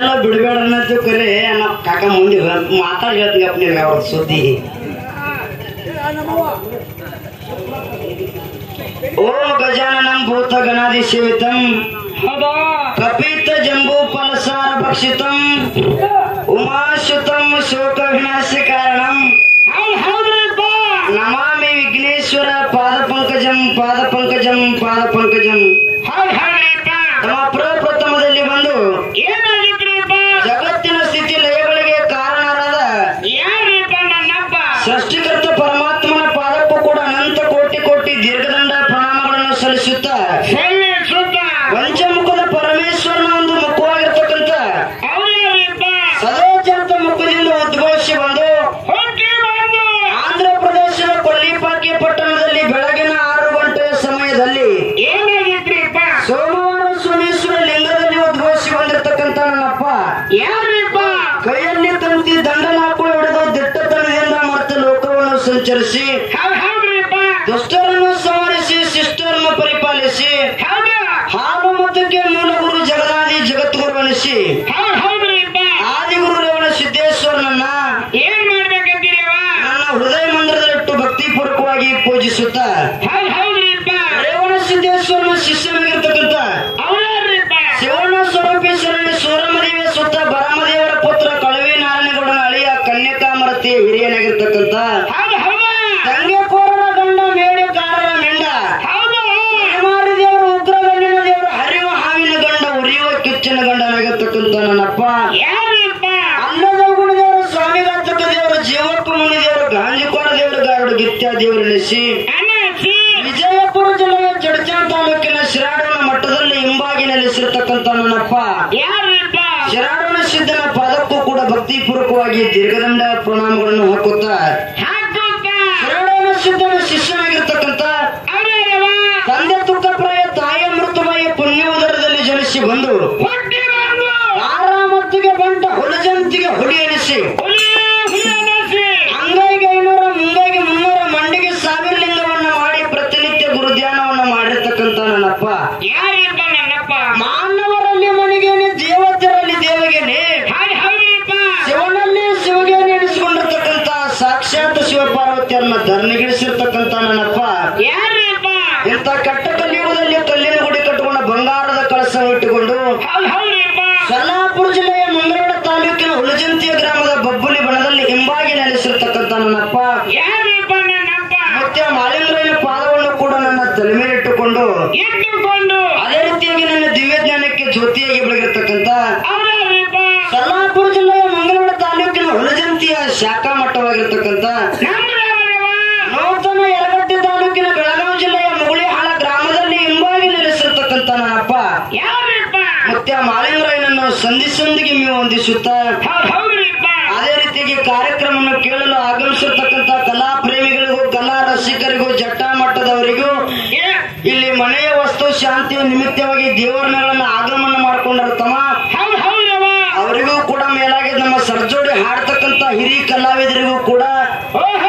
ಎಲ್ಲ ಬಿಡಬೇಡ ಅನ್ನೋದು ಕರೆ ನಮ್ಮ ಕಾಕ ಮುಂದೆ ಮಾತಾಡಿ ಹೇಳ್ತೀಗಪ್ಪ ನಿಮ್ಗೆ ಅವ್ರ ಸುದ್ದಿ ಓಂ ಗಜಾನನಂ ಭೂತ ಗಣಾದಿ ಸೇವಿತಂ ಕಪಿತ ಜಂಬೂ ಫಲಸಾರ ಭಕ್ಷಿತಂ ಉಮಾಶ್ರುತಂ ಶೋಕ ವಿನಾಶ ಕಾರಣಂ ನಮಾಮಿ ವಿಘ್ನೇಶ್ವರ ಪಾದ ಪಂಕಜಂ ಪಾದ ಪಂಕಜಂ ಪಾದ ಪಂಕಜಂ ನಮ್ಮ ಪ್ರಪ್ರಥಮದಲ್ಲಿ ಬಂದು ಜಗತ್ತಿನ ಸ್ಥಿತಿ ಲಯಗಳಿಗೆ ಕಾರಣರಾದ ಸೃಷ್ಟಿಕರ್ತ ಪರಮಾತ್ಮನ ಪಾದಕ್ಕೂ ಕೂಡ ಅನಂತ ಕೋಟಿ ಕೋಟಿ ದೀರ್ಘದಂಡ ಪ್ರಣಾಮಗಳನ್ನು ಸಲ್ಲಿಸುತ್ತಾ ಪಂಚಮುಖದ ಪರಮೇಶ್ವರನ ಒಂದು ಮುಖವಾಗಿರ್ತಕ್ಕಂಥ ಸದಾಚಾರದ ಮುಖದಿಂದ ಉದ್ಘೋಷಿ ಬಂದು ಆಂಧ್ರ ಪ್ರದೇಶದ ಕೊಲ್ಲಿಪಾಕಿ ಪಟ್ಟಣದಲ್ಲಿ ಬೆಳಗಿನ ಆರು ಗಂಟೆಯ ಸಮಯದಲ್ಲಿ ಸೋಮವಾರ ಸೋಮೇಶ್ವರ ಲಿಂಗದಲ್ಲಿ ಉದ್ಘೋಷಿ ಬಂದಿರತಕ್ಕಂಥ ನನ್ನಪ್ಪ ಕೈಯಲ್ಲಿ ತಂತಿ ದಂಡನಾಕು ಹಿಡಿದು ದಿಟ್ಟತನದಿಂದ ಮತ್ತು ಲೋಕವನ್ನು ಸಂಚರಿಸಿ ದುಷ್ಟರನ್ನು ಸಂಹರಿಸಿ ಶಿಷ್ಟರನ್ನು ಪರಿಪಾಲಿಸಿ ಹಾಲು ಮತಕ್ಕೆ ಮೂಲ ಗುರು ಜಗದಾದಿ ಜಗದ್ಗುರು ಅನಿಸಿ ಆದಿಗುರು ರೇವಣ ಸಿದ್ದೇಶ್ವರನನ್ನ ಏನ್ ಮಾಡ್ಬೇಕಂತೀರಿವ ನನ್ನ ಹೃದಯ ಮಂದಿರದಲ್ಲಿಟ್ಟು ಭಕ್ತಿಪೂರ್ವಕವಾಗಿ ಪೂಜಿಸುತ್ತಾ ಹೌದ್ ಹೌದ್ರಿಪ್ಪ ರೇವಣ ಸಿದ್ದೇಶ್ವರನ ಶಿಷ್ಯನಾಗಿರ್ತಕ್ಕಂಥ ಅವ್ರ್ಯಾರ್ರಿಪ್ಪ ಶಿವಣ್ಣ ಸ್ವರೂಪೇಶ್ವರನ ಸೂರಮದೇವಿಯ ಸುತ್ತ ಬರಮದೇವರ ಪುತ್ರ ಕಳವಿ ನಾರಾಯಣಗೌಡನ ಅಳಿಯ ಕನ್ಯಕಾಮರತಿ ಹಿರಿಯನಾಗಿರ್ತಕ್ಕಂಥ ಹೌದು ಹೌದು ತಂಗೆ ಕೋರನ ಗಂಡ ಮೇಳೆಕಾರರ ಮೆಂಡ ಹೌದು ಹನುಮಾರಿ ದೇವರು ಉಗ್ರ ಗಂಡಿನ ದೇವರು ಹರಿವ ಹಾವಿನ ಗಂಡ ಉರಿಯುವ ಕಿಚ್ಚನ ಗಂಡನಾಗಿರ್ತಕ್ಕಂಥ ನನ್ನಪ್ಪ ಯಾರಿಪ್ಪ ಅನ್ನದ ಗುಣ ದೇವರು ಸ್ವಾಮಿಗಾತಕ ದೇವರು ಜೀವಪ್ಪ ಮುನಿ ದೇವರು ಗಾಂಜಿಕೋಣ ದೇವರು ಗಾರುಡು ಗಿತ್ಯ ದೇವರು ನೆಲೆಸಿ ಅಣ್ಣಾಚಿ ವಿಜಯಪುರ ಜಿಲ್ಲೆಯ ಜಡಚಾನ್ ತಾಲೂಕಿನ ಶಿರಾಡನ ಮಠದಲ್ಲಿ ಹಿಂಬಾಗಿ ನೆಲೆಸಿರ್ತಕ್ಕಂಥ ನನ್ನಪ್ಪ ಯಾರಿಪ್ಪ ಶಿರಾಡನ ಸಿದ್ಧನ ಪಾದಕ್ಕೂ ಕೂಡ ಭಕ್ತಿಪೂರ್ವಕವಾಗಿ ದೀರ್ಘದಂಡ ಪ್ರಣಾಮಗಳನ್ನು ಹಾಕುತ್ತಾ ಹಾಕುತ್ತ ಶಿರಾಡನ ಸಿದ್ಧನ ಶಿಷ್ಯನಾಗಿರ್ತಕ್ಕಂಥ ಅವ್ರ್ಯಾರವ ತಂದೆ ತುಕ್ಕಪ್ರಾಯ ತಾಯಿಯ ಮೃತುಬಾಯಿಯ ಪುಣ್ಯ ಉದರದಲ್ಲಿ ಜನಿಸಿ ಬಂದು ಹುಟ್ಟಿ ಬಂದು ಆರಾಮತ್ತಿಗೆ ಬಂಟ ಹುಲಜಂತಿಗೆ ಹುಡಿ ಎನಿಸಿ ಹುಲಿ ಹುಲಿ ಅನ್ನಿಸಿ ಅಂಗೈಗೆ ಐನೂರ ಮುಂಗೈಗೆ ಮುನ್ನೂರ ಮಂಡಿಗೆ ಸಾವಿರ ಲಿಂಗವನ್ನ ಮಾಡಿ ಪ್ರತಿನಿತ್ಯ ಗುರುಧ್ಯಾನವನ್ನ ಮಾಡಿರ್ತಕ್ಕಂಥ ನನ್ನಪ್ಪ ಯಾರಿಪ್ಪ ನನ್ನಪ್ಪ ಮಾನವರಲ್ಲಿ ಮಣಿಗೇನೆ ದೇವತೆಯಲ್ಲಿ ದೇವಗೇನೆ ಹೌದು ಹೌದ್ರಿಪ್ಪ ಶಿವನಲ್ಲಿ ಶಿವಗೇನೆ ಎನಿಸಿಕೊಂಡಿರ್ತಕ್ಕಂಥ ಸಾಕ್ಷಾತ್ ಶಿವಪಾರ್ವತಿಯನ್ನ ಧರಣಿಗಿಳಿಸಿರ್ತಕ್ಕಂಥ ನನ್ನಪ್ಪ ಯಾರಿಪ್ಪ ಇಂಥ ಕಟ್ಟ ಕಲಿಯುಗದಲ್ಲಿ ಕಲ್ಲಿನ ಗುಡಿ ಕಟ್ಟಿಕೊಂಡ ಬಂಗಾರದ ಕಳಸ ಇಟ್ಟುಕೊಂಡು ಹೌದು ಹೌದ್ರಿಪ್ಪ ಸೊಲ್ಲಾಪುರ ಜಿಲ್ಲೆಯ ಮಂಗಳೂರು ತಾಲೂಕಿನ ಹುಲಜಂತಿಯ ಗ್ರಾಮದ ಬಬ್ಬುಲಿ ಬಣದಲ್ಲಿ ಹಿಂಬಾಗಿ ನೆಲೆಸಿರ್ತಕ್ಕಂಥ ನನ್ನಪ್ಪ ಯಾರಿಪ್ಪ ನನ್ನಪ್ಪ ಮತ್ತೆ ಮಾಲಿಂಗರಾಯನ ಪಾದವನ್ನು ಕೂಡ ನನ್ನ ತಲೆ ಮೇಲೆ ಇಟ್ಟುಕೊಂಡು ಇಟ್ಟುಕೊಂಡು ಅದೇ ರೀತಿಯಾಗಿ ನನ್ನ ದಿವ್ಯ ಜ್ಞಾನಕ್ಕೆ ಜ್ಯೋತಿಯಾಗಿ ಬೆಳಗಿರ್ತಕ್ಕಂಥ ಅವ್ರ್ಯಾರಿಪ್ಪ ಸೊಲ್ಲಾಪುರ ಜಿಲ್ಲೆಯ ಮಂಗಳೂರು ತಾಲೂಕಿನ ಹುಲಜಂತಿಯ ಶಾಖಾ ಮಟ್ಟವಾಗಿರ್ತಕ್ಕಂಥ ನಮ್ದ್ಯಾವರವ ನೂತನ ಯಲಗಟ್ಟಿ ತಾಲೂಕಿನ ಬೆಳಗಾವಿ ಜಿಲ್ಲೆಯ ಮುಗುಳಿಹಾಳ ಗ್ರಾಮದಲ್ಲಿ ಹಿಂಬಾಗಿ ನೆಲೆಸಿರ್ತಕ್ಕಂಥ ನನ್ನಪ್ಪ ಯಾರಿಪ್ಪ ಮತ್ತೆ ಮಾಲಿಂಗರಾಯನನ್ನು ಸಂಧಿ ಸಂಧಿಗೆ ನೀವು ಹೊಂದಿಸುತ್ತಾ ಹೌದು ಹೌದ್ರಿಪ್ಪ ಅದೇ ರೀತಿಯಾಗಿ ಕಾರ್ಯಕ್ರಮವನ್ನು ಕೇಳಲು ಆಗಮಿಸಿರ್ತಕ್ಕಂಥ ಕಲಾ ಪ್ರೇಮಿಗಳಿಗೂ ಕಲಾ ರಸಿಕರಿಗೂ ಜಟ್ಟ ಮಟ್ಟದವರಿಗೂ ಏ- ಇಲ್ಲಿ ಮನೆಯ ವಸ್ತು ಶಾಂತಿಯ ನಿಮಿತ್ತವಾಗಿ ದೇವರಗಳನ್ನು ಆಗಮನ ಮಾಡಿಕೊಂಡಿರ್ತಮ್ಮ ಹೌದು ಹೌದವ ಅವರಿಗೂ ಕೂಡ ಮೇಲಾಗಿ ನಮ್ಮ ಸರ್ಜೋಡಿ ಹಾಡ್ತಕ್ಕಂಥ ಹಿರಿಯ ಕಲಾವಿದರಿಗೂ ಕೂಡ ಓಹೋ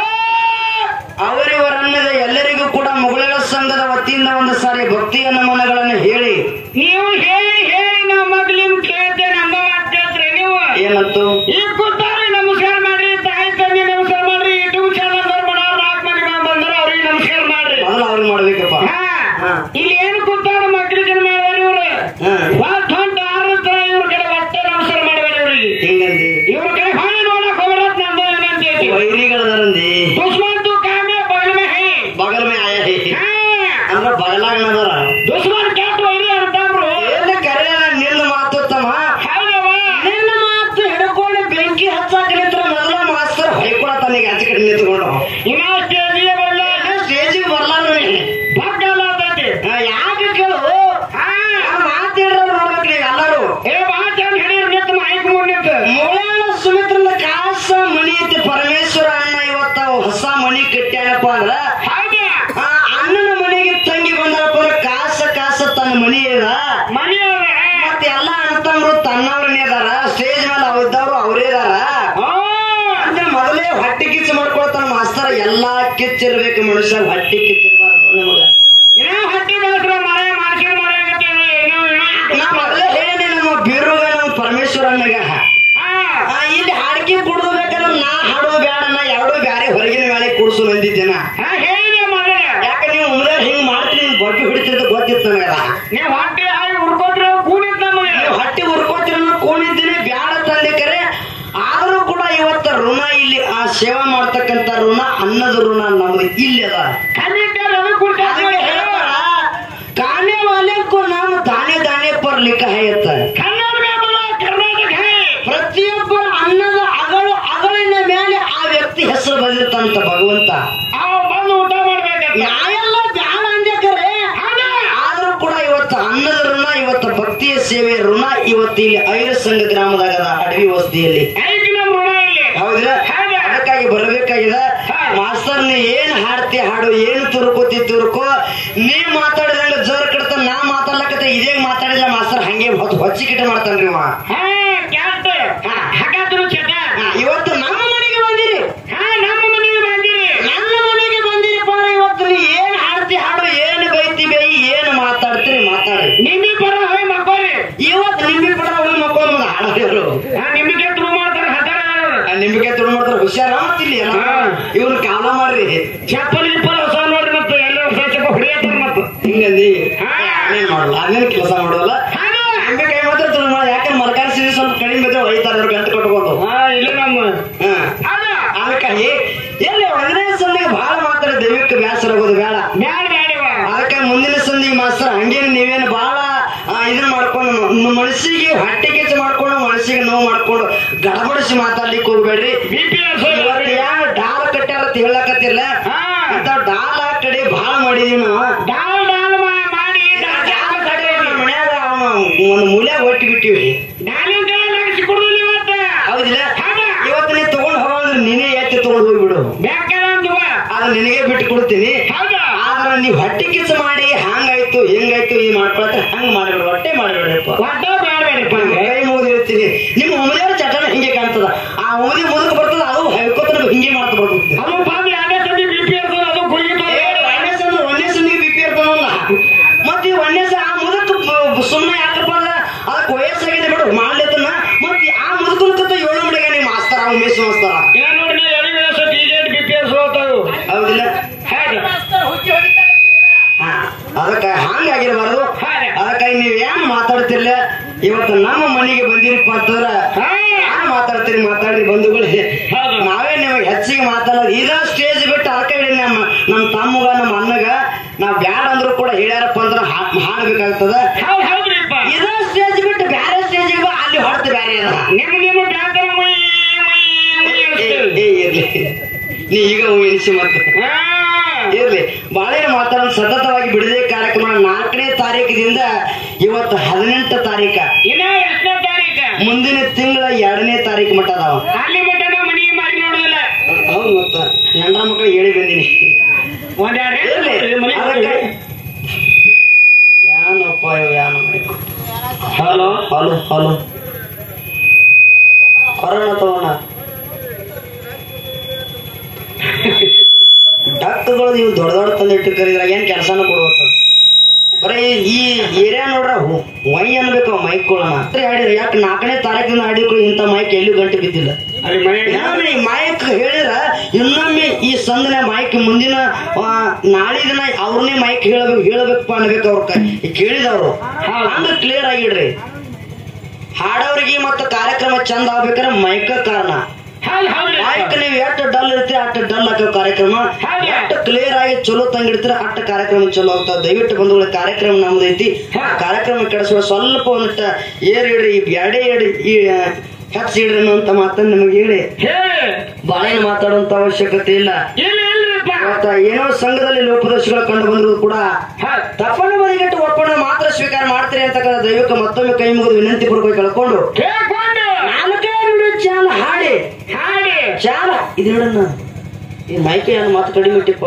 ಅವರಿವರನ್ನದ ಎಲ್ಲರಿಗೂ ಕೂಡ ಮುಗುಳರ ಸಂಘದ ವತಿಯಿಂದ ಒಂದು ಸಾರಿ ಭಕ್ತಿಯ ನಮನಗಳನ್ನು ಹೇಳಿ ನೀವು ಹೇಳಿ ಹೇಳಿ ನಮ್ಮ ಮಗ್ಲಿನ್ ಕೇಳ್ತೆ ನಮ್ಮ ಮಾತ್ ಕೇಳ್ತ್ರಿ ನೀವು ಏನಂತು ಈಗ ಕೂತಾರಿ ನಮಸ್ಕಾರ ಮಾಡ್ರಿ ತಾಯಿ ತಂದೆ ನಮಸ್ಕಾರ ಮಾಡ್ರಿ ಯೂಟ್ಯೂಬ್ ಚಾನಲ್ ಬಂದವ್ರು ನಾಲ್ಕು ಮಂದಿ ಬಂದ್ರ ಅವ್ರಿಗೆ ನಮಸ್ಕಾರ ಮಾಡ್ರಿ ಮೊದಲು ಅವ್ರಿಗೆ ಮಾಡ್ಬೇಕಪ್ಪ ಹಾ ಇಲ್ಲಿ ಏನು ಕೂತಾರ ಮಕ್ಕಳಿಗೆ ಮಾಡ್ಯಾರ ಇವ್ರು ಹಾ. ವಾಟ್ ಹೊಂಟ ಆರತ್ರ ಇವ್ರ ಕಡೆ ಒಟ್ಟೆ ನಮಸ್ಕಾರ ಮಾಡ್ಬೇಡಿ ಇವ್ರಿಗೆ ಹಿಂಗಂದಿ ಇವ್ರ ಕಡೆ ಹೊಳೆ ನೋಡಕ್ ಹೋಗ್ರತ್ ನಂದು ಏನಂತೈತಿ ವೈರಿಗಳದರಂದಿ दुश्मन तू काम में बगल में है ಬಗಲ್ ಮೇ ಆಯ ಹೇ. हाँ, ಅಂದ್ರ ಬಗಲಾಗಣದಾರ दुश्मन क्या तो वही अंतम्ರು ಏನು ಕರೆ ನಿನ್ನ ಮಾತು ತಮ್ಮ ಹೌದವ ನಿನ್ನ ಮಾತು ಹಿಡ್ಕೊಂಡು ಬೆಂಕಿ ಹಚ್ಚಾಕಲಿತ್ರ ಮೊದಲ ಮಾಸ್ತರ್ ಹೊಯ್ಕೊಳ ತನಗೆ ಆಚೆ ಕಡೆ ನಿಂತ್ಕೊಂಡು ಇನ್ನ ಸ್ಟೇಜಿಗೆ ಬರಲ್ಲ ಸ್ಟೇಜಿಗೆ ಬರ್ಲಾರ ಬಗ್ಗಲ್ಲ ಅಂತೈತಿ ಯಾಕೆ ಕೇಳು ಹಾ ಮಾತಾಡೋರು ನೋಡ್ಬೇಕ್ರಿ ಎಲ್ಲರೂ ಏ ಬಾ ಚಂದ ಹಿಡಿಯರ್ ನಿಂತ ಮೈಕ್ ಮುಂದ್ ನಿಂತ ಮುಳಾಳ ಸುಮಿತ್ರನ ಕಾಸ ಮಣಿ ಐತಿ ಪರಮೇಶ್ವರ ಅಣ್ಣ ಇವತ್ತ ಹೊಸ ಮಣಿ ಕಟ್ಟ್ಯಾನಪ್ಪ ಅಂದ್ರ ಹೌದ ಆ ಅಣ್ಣನ ಮನೆಗೆ ತಂಗಿ ಬಂದ್ರಪ್ಪ ಅಂದ್ರ ಕಾಸ ಕಾಸ ತನ್ನ ಮನಿ ಇದ ಮನೆಯವ್ರ ಮತ್ತೆ ಎಲ್ಲ ಅಣ್ಣತಮ್ಮರು ತನ್ನವ್ರನ್ನೇ ಅದಾರ ಸ್ಟೇಜ್ ಮೇಲೆ ಅವ್ರಿದ್ದವ್ರು ಅವರೇ ಇದಾರ ಓ ಅಂದ್ರೆ ಮೊದಲೇ ಹೊಟ್ಟೆ ಕಿಚ್ಚು ಮಾಡ್ಕೊಳ್ತಾನ ಮಾಸ್ತರ ಎಲ್ಲಾ ಕಿಚ್ಚಿರ್ಬೇಕು ಮನುಷ್ಯ ಹೊಟ್ಟೆ ಕಿಚ್ಚಿರ್ಬಾರ್ದು ನಮಗ ಏನೋ ಹಟ್ಟಿ ಬೆಳೆಸ್ರ ಮನೆ ಮಾಡ್ಸಿರ ಮನೆ ಆಗತ್ತೆ ಏನೋ ಏನೋ ನಾ ಮೊದಲೇ ಹೇಳಿ ನಮ್ಮ ಬೀರುಗ ನಮ್ಮ ಪರಮೇಶ್ವರ ಅಣ್ಣಗ ಸೇವೆ ಋಣ ಇವತ್ತು ಇಲ್ಲಿ ಐರ ಸಂಘ ಗ್ರಾಮದಾಗ ಅದ ಅಡವಿ ವಸತಿಯಲ್ಲಿ ಐದು ನಮ್ಮ ಋಣ ಇಲ್ಲಿ ಹೌದಿಲ್ಲ ಹೌದು. ಅದಕ್ಕಾಗಿ ಬರಬೇಕಾಗಿದೆ ಹಾ. ಮಾಸ್ತರ್ ನೀ ಏನ್ ಹಾಡ್ತಿ ಹಾಡು ಏನು ತುರುಕೋತಿ ತುರುಕೋ ನೀ ಮಾತಾಡಿದಂಗ ಜೋರ್ ಕಡ್ತ ನಾ ಮಾತಾಡ್ಲಕತ್ತ ಇದೇ ಮಾತಾಡಿಲ್ಲ ಮಾಸ್ತರ್ ಹಂಗೆ ಹೊತ್ತು ಹೊಚ್ಚಿಕಿಟ ಮಾಡ್ತಾನ್ರಿ ಅವ ಹಾ ಕ್ಯಾಟ್ ಹಾಗಾದ್ರು ಚಟ ಹಾ, ಇವತ್ತು ನಮ್ಮ ಮನೆಗೆ ಬಂದಿರಿ ಹಾ ನಮ್ಮ ಮನೆಗೆ ಬಂದಿರಿ ನನ್ನ ಮನೆಗೆ ಬಂದಿರಪ್ಪ ಇವತ್ತು ನೀ ಏನ್ ಹಾಡ್ತಿ ಹಾಡು ಏನು ಬೈತಿ ಬೈ ಏನು ಮಾತಾಡ್ತೀರಿ ಮಾತಾಡಿ ನಿಮ್ಮಿ ಪರ ಹೋಗಿ ಮಕ್ಕೋರಿ ಇವತ್ತು ನಿಂಬೆ ಪಡ ಹೋಗಿ ಮಕ್ಕಳು ಹಾಡೋರು ಹಾ ನಿಮಗೆ ತುಳು ಮಾಡ್ತಾರೆ ಹತ್ತಾರ ನಿಂಬಿಕೆ ತುಳು ಮಾಡ್ತಾರೆ ಹುಷಾರ ಮತ್ತಿಲ್ಲಿ ಎಲ್ಲ ಹಾ. ಇವ್ರು ಕಾಲ ಮಾಡ್ರಿ ಚಪ್ಪಲ್ ಗಿಪ್ಪಲ್ ಹೊಸ ನೋಡ್ರಿ ಮತ್ತೆ ಎಲ್ಲ ಹೊಸ ಚಪ್ಪ ಹೊಡಿಯತ್ತಾರ ಮತ್ತೆ ಹಿಂಗಂದಿ ಹಾ. ಅದೇನ್ ಮಾಡಲ್ಲ ಅದೇನ್ ಕೆಲಸ ಮಾಡೋಲ್ಲ ಹೌದು. ನಿಂಬೆಕಾಯಿ ಮಾತ್ರ ತುಳು ಮಾಡ ಯಾಕಂದ್ರೆ ಮರಕಾಲ ಸಿರಿ ಸ್ವಲ್ಪ ಕಡಿಮೆ ಬಿದ್ರೆ ಒಯ್ತಾರೆ ಅವ್ರು ಗಂಟು ಕಟ್ಕೊಂಡು ಹಾ ಇಲ್ಲ ನಮ್ಮ ಹಾ ಹೌದು ಅದಕ್ಕಾಗಿ ಎಲ್ಲಿ ಒಂದನೇ ಸಂದಿಗೆ ಬಹಳ ಮಾತಾಡಿ ದೈವಕ್ಕೆ ಬೇಸರ ಆಗೋದು ಬೇಡ ಬ್ಯಾಡ ಬ್ಯಾಡವ ಅದಕ್ಕೆ ಮುಂದಿನ ಸಂದಿಗೆ ಮಾಸ್ತರ್ ಹಂಗೇನು ನೀವೇನು ಬಹಳ ಆ, ಇದನ್ನ ಮಾಡ್ಕೊಂಡು ಮ- ಮನಸ್ಸಿಗೆ ಹೊಟ್ಟೆ ಕೆಚ್ಚ ಮಾಡ್ಕೊಂಡು ಮನಸ್ಸಿಗೆ ನೋವು ಮಾಡ್ಕೊಂಡು ಗಡಬಡಿಸಿ ಮಾತಾಡ್ಲಿಕ್ಕೆ ಹೋಗ್ಬೇಡ್ರಿ ಬಿ ಪಿ ಇವತ್ತು ಯಾವ ಡಾಲ ಕಟ್ಟಾರ ಅಂತ ಹೇಳಕತ್ತಿಲ್ಲ ಹಾ. ಅಂತ ಡಾಲ ಕಡೆ ಬಹಳ ಮಾಡಿದೀವಿ ನಾವು ಡಾಲ್ ಡಾಲ್ ಮಾ- ಮಾಡಿ ಡಾಲ್ ಡಾಲ ಡಾಲ್ ಕಡೆ ಕಡೆ ನಮ್ಮ ಮನ್ಯಾಗ ಅವನು ಒಂದು ಮೂಲ್ಯಾಗ ಒಟ್ಟಿ ಬಿಟ್ಟಿವಿ ಡಾಲಿನ ಕೈ ನಡೆಸಿ ಕೊಡುದಿಲ್ಲ ಇವತ್ತು ಹೌದಿಲ್ಲ ಹೌದಾ? ಇವತ್ತು ನೀ ತಗೊಂಡ್ ಹೋಗೋದ್ರೆ ನೀನೇ ಎತ್ತಿ ತಗೊಂಡ್ ಹೋಗ್ಬಿಡು ಬೇಕಾದಂದುವ ಅದು ನಿನಗೆ ಬಿಟ್ಟು ಕೊಡ್ತೀನಿ ಹೌದಾ ಆದ್ರೆ ನೀವು ಹೊಟ್ಟೆ ಕಿಚ್ಚ ಮಾಡಿ ಹಂಗಾಯ್ತು ಹಿಂಗಾಯ್ತು ಈ ಮಾಡ್ಕೊಳತ್ತೆ ಹಂಗ ಮಾಡಿಬಿಡು ಹೊಟ್ಟೆ ಮಾಡಿಬಿಡ್ರಪ್ಪ ಒಟ್ಟ ಬ್ಯಾಡ ಬೇಡಪ್ಪ ಹಂಗೆ. ಕೈ ಮುಗಿದಿರ್ತೀನಿ ನಿಮ್ಮ ಉಮದಿಯವ್ರ ಚಟನ ಹಿಂಗೆ ಕಾಣ್ತದ ಆ ಉಮದಿ ಮುದಕ್ ಬರ್ತದ ಅದು ಹೈಕೋತನ ಹಿಂಗೆ ಮಾಡ್ತಾ ಬರ್ತದೆ ಅದು ಬಂದು ಎರಡನೇ ಸತಿ ಬಿ ಪಿ ಇರ್ತದೆ ಅದು ಗುಳಿಗೆ ತಗೊಂಡು ಒಂದೇ ಸಲ ಒಂದೇ ಸಲಿಗೆ ಬಿ ಪಿ ಇರ್ತಾನಲ್ಲ ಮತ್ತೆ ಈ ಒಂದೇ ಸಲ ಆ ಮುದಕ್ ಸುಮ್ಮನೆ ಯಾಕಪ್ಪ ಅಂದ್ರೆ ಅದಕ್ಕೆ ವಯಸ್ಸಾಗಿದೆ ಬಿಡು ಮಾಡ್ಲಿತ್ತನ್ನ ಮತ್ತೆ ಆ ಮುದಕನ ಕತ್ತ ಏಳು ಮಡಿಗೆ ನಿಮ್ಮ ಮಾಸ್ತರ ಉಮೇಶ್ ಮಾಸ್ತರ ಇಲ್ಲ ನೋಡಿ ನಾ ಎಲ್ಲಿ ಸತಿ ಈಜೆಟ್ ಬಿ ಪಿ ಸೋತಾವು ಹೌದಿಲ್ಲ ಹಾಗೆ ಹಾ ಅದಕ್ಕೆ ಹಂಗಾಗಿರ್ಬಾರ್ದು ಹಾಗೆ. ಅದಕ್ಕಾಗಿ ನೀವ್ ಏನ್ ಮಾತಾಡ್ತಿರ್ಲ ಇವತ್ತು ನಮ್ಮ ಮನೆಗೆ ಬಂದಿರಪ್ಪ ಅಂತಂದ್ರ ಹಾ. ಯಾರು ಮಾತಾಡ್ತೀರಿ ಮಾತಾಡ್ರಿ ಬಂಧುಗಳೇ ಹೌದು. ನಾವೇ ನಿಮಗೆ ಹೆಚ್ಚಿಗೆ ಮಾತಾಡೋದು ಇದ ಸ್ಟೇಜ್ ಬಿಟ್ಟು ಅದಕ್ಕೆ ಹೇಳಿ ನಮ್ಮ ನಮ್ಮ ತಮ್ಮಗ ನಮ್ಮ ಅಣ್ಣಗ ನಾವ್ ಬ್ಯಾಡ ಅಂದ್ರು ಕೂಡ ಹೇಳ್ಯಾರಪ್ಪ ಅಂದ್ರ ಹಾ- ಹಾಡ್ಬೇಕಾಗ್ತದ ಹೌದು ಹೌದ್ರಿಪ್ಪ ಇದ ಸ್ಟೇಜ್ ಬಿಟ್ಟು ಬ್ಯಾರೆ ಸ್ಟೇಜ್ ಅಲ್ಲಿ ಹೊಡ್ತು ಬ್ಯಾರೆ ಅದ ನಿಮ್ಮ ನಿಮ್ಮ ಬ್ಯಾಂಕ್ ಮುಯ್ ಮುಯ್ ಮುಯ್ ಏ ಅನ್ಸ್ತೇವೆ. ಏ, ಇರ್ಲಿ ನೀ ಈಗ ಎನಿಸಿ ಮತ್ತೆ ಹಾ. ಇರ್ಲಿ ಬಾಳೆನ ಮಾತಾಡೋ ಸತತವಾಗಿ ಬಿಡದೆ ಕಾರ್ಯಕ್ರಮ ನಾಲ್ಕನೇ ತಾರೀಕಿನಿಂದ ಇವತ್ತು ಹದಿನೆಂಟು ತಾರೀಕ ಇನ್ನ ಎಷ್ಟನೇ ತಾರೀಕ ಮುಂದಿನ ತಿಂಗಳ ಎರಡನೇ ತಾರೀಕು ಮಟ್ಟ ಅದಾವ ಅಲ್ಲಿ ಮಟನ ಮನೆಗೆ ಮಾಡಿ ನೋಡುದಿಲ್ಲ ಹೌದು ಮತ್ತ ಹೆಂಡ್ರ ಮಕ್ಕಳು ಹೇಳಿ ಬಂದಿನಿ ಒಂದೆರಡು ಇರ್ಲಿ ಮನೆ ಅದಕ್ಕೆ ಯಾನಪ್ಪ ಇವು ಯಾನ ಹಲೋ ಹಲೋ ಹಲೋ ಕೊರೋನಾ ತಗೋಣ ಡಾಕ್ಟರ್ಗಳು ನೀವು ದೊಡ್ಡ ದೊಡ್ಡ ತಂದು ಇಟ್ಟಿರ್ತಾರೆ ಏನ್ ಕೆಲಸನ ಕೊಡ್ಬೇಕು ಬರೀ ಈ ಏರಿಯಾ ನೋಡ್ರ ಹು- ವೈ ಅನ್ಬೇಕು ಮೈಕ್ಗಳನ್ನ ಹೇಳಿರಿ ಯಾಕೆ ನಾಲ್ಕನೇ ತಾರೀಕಿನ ಆಡಿದ್ರು ಇಂಥ ಮೈಕ್ ಎಲ್ಲೂ ಗಂಟೆ ಬಿದ್ದಿಲ್ಲ ಅಲ್ಲಿ ಮನೆ ಇನ್ನೊಮ್ಮೆ ಈ ಮೈಕ್ ಹೇಳಿರ ಇನ್ನೊಮ್ಮೆ ಈ ಸಂದಿನ ಮೈಕ್ ಮುಂದಿನ ಆ, ನಾಳೆ ದಿನ ಅವ್ರನ್ನೇ ಮೈಕ್ ಹೇಳಬೇಕು ಹೇಳಬೇಕಪ್ಪ ಅನ್ಬೇಕು ಅವ್ರ ಕೈ ಕೇಳಿದವ್ರು ಹಂಗ ಕ್ಲಿಯರ್ ಆಗಿಡ್ರಿ ಹಾಡೋರಿಗೆ ಮತ್ತು ಕಾರ್ಯಕ್ರಮ ಚಂದ ಆಗ್ಬೇಕಾದ್ರೆ ಮೈಕ ಕಾರಣ ಹೌದು ಹೌದು ಮೈಕ್ ನೀವು ಎಷ್ಟು ಡಲ್ ಇರ್ತೀರಿ ಅಷ್ಟು ಡಲ್ ಆಗೋ ಕಾರ್ಯಕ್ರಮ ಹೌದು. ಎಷ್ಟು ಕ್ಲಿಯರ್ ಆಗಿ ಚಲೋ ತಂಗಿಡ್ತೀರ ಅಷ್ಟು ಕಾರ್ಯಕ್ರಮ ಚಲೋ ಆಗ್ತಾವ ದಯವಿಟ್ಟು ಬಂಧುಗಳ ಕಾರ್ಯಕ್ರಮ ನಮ್ದೈತಿ ಆ ಕಾರ್ಯಕ್ರಮ ಕೆಡಿಸುವ ಸ್ವಲ್ಪ ಒಂದಿಷ್ಟ ಏರ್ ಇಡ್ರಿ ಈ ಬ್ಯಾಡೆ ಇಡ್ರಿ ಈ ಹೆಚ್ಚು ಇಡ್ರಿ ಅನ್ನುವಂತ ಮಾತನ್ನ ನಿಮಗೆ ಹೇಳಿ ಹೇಳಿ ಬಾಳೆನ ಮಾತಾಡುವಂತ ಅವಶ್ಯಕತೆ ಇಲ್ಲ ಇಲ್ಲ ಇಲ್ರಿಪ್ಪ ಇವತ್ತ ಏನೋ ಸಂಘದಲ್ಲಿ ಲೋಪದೋಷಗಳು ಕಂಡು ಬಂದ್ರು ಕೂಡ ಹೌದು ತಪ್ಪನ್ನು ಬದಿಗಟ್ಟು ಒಪ್ಪನ್ನು ಮಾತ್ರ ಸ್ವೀಕಾರ ಮಾಡ್ತೀರಿ ಅಂತಕ್ಕಂಥ ದೈವಕ್ಕೆ ಮತ್ತೊಮ್ಮೆ ಕೈ ಮುಗಿದು ವಿನಂತಿ ಪೂರ್ವಕ ಕೇಳ್ಕೊಂಡು ಕೇಳ್ಕೊಂಡು ನಾಲ್ಕೇ ನುಡಿ ಚಾಲ ಹಾಡಿ ಹಾಡಿ ಚಾಲ ಇದು ನೋಡಣ್ಣ ಈ ಮೈಕೆ ಏನು ಮಾತು ಕಡಿಮೆ ಇಟ್ಟಿಪ್ಪ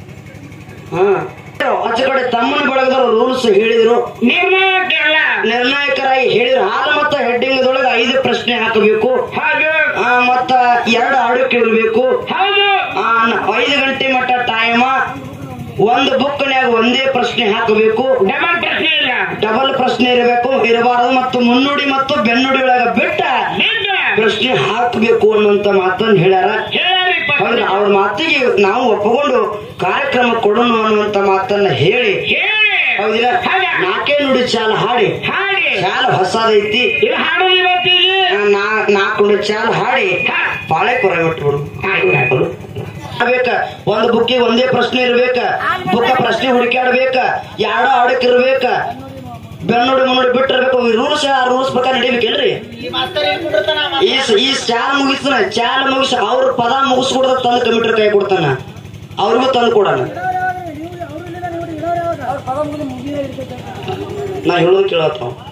ಹಾ ಆಚೆ ಕಡೆ ತಮ್ಮನ ಬಳಗದವರು ರೂಲ್ಸ್ ಹೇಳಿದ್ರು ನಿರ್ಣಯಕ್ಕೆಲ್ಲ ನಿರ್ಣಾಯಕರಾಗಿ ಹೇಳಿದ್ರು ಹಾಲು ಮತ್ತು ಹೆಡ್ಡಿಂಗದೊಳಗೆ ಐದು ಪ್ರಶ್ನೆ ಹಾಕಬೇಕು ಹೌದು ಆ, ಮತ್ತ ಎರಡು ಹಾಡುಕ್ಕೆ ಇರಬೇಕು ಹೌದು ಆ, ನ- ಐದು ಗಂಟೆ ಮಟ್ಟ ಟೈಮ ಒಂದು ಬುಕ್ನ್ಯಾಗ ಒಂದೇ ಪ್ರಶ್ನೆ ಹಾಕಬೇಕು ಡಬಲ್ ಪ್ರಶ್ನೆ ಇಲ್ಲ ಡಬಲ್ ಪ್ರಶ್ನೆ ಇರಬೇಕು ಇರಬಾರದು ಮತ್ತು ಮುನ್ನುಡಿ ಮತ್ತು ಬೆನ್ನುಡಿ ಒಳಗ ಬಿಟ್ಟ ನಿಂತ ಪ್ರಶ್ನೆ ಹಾಕಬೇಕು ಅನ್ನುವಂತ ಮಾತನ್ನ ಹೇಳ್ಯಾರ ಹೇಳರಿಪ್ಪ ಹೌದ್ರ ಅವ್ರ ಮಾತಿಗೆ ನಾವು ಒಪ್ಪಿಕೊಂಡು ಕಾರ್ಯಕ್ರಮ ಕೊಡೋಣ ಅನ್ನುವಂತ ಮಾತನ್ನ ಹೇಳಿ ಹೇಳಿ ಹೌದಿಲ್ಲ ಹೌದಾ? ನಾಲ್ಕೇ ನುಡಿ ಚಾಲ ಹಾಡಿ ಹಾಡಿ ಚಾಲ ಹೊಸದೈತಿ ಇದು ಹಾಡು ಇವತ್ತಿಗೆ ಆ, ನಾ- ನಾಲ್ಕು ನುಡಿ ಚಾಲ ಹಾಡಿ ಹಾ. ಪಾಳೆ ಕೊರ ಬಿಟ್ಬಿಡು ಆಯ್ತು. ಬೇಕ ಒಂದು ಬುಕ್ಕಿಗೆ ಒಂದೇ ಪ್ರಶ್ನೆ ಇರ್ಬೇಕ ಬುಕ್ಕ ಪ್ರಶ್ನೆ ಹುಡುಕಾಡ್ಬೇಕ ಯಾಡೋ ಆಡಕ್ ಇರ್ಬೇಕ ಬೆನ್ನುಡಿ ಮುನ್ನುಡಿ ಬಿಟ್ಟಿರ್ಬೇಕು ರೂಲ್ಸ್ ಆ ರೂಲ್ಸ್ ಪ್ರಕಾರ ನಡಿಬೇಕಿಲ್ರಿ ಈ ಸ- ಈ ಚಾಲ್ ಮುಗಿಸ್ತಾನ ಚಾಲ್ ಮುಗಿಸ್ ಅವ್ರ ಪದ ಮುಗಿಸ್ಕೊಡ್ದ ತಂದು ಕಂಪ್ಯೂಟರ್ ಕೈ ಕೊಡ್ತಾನ ಅವ್ರಿಗೂ ತಂದು ಕೊಡೋಣ ನಾ ಹೇಳೋದು ಕೇಳತ್ತಾವ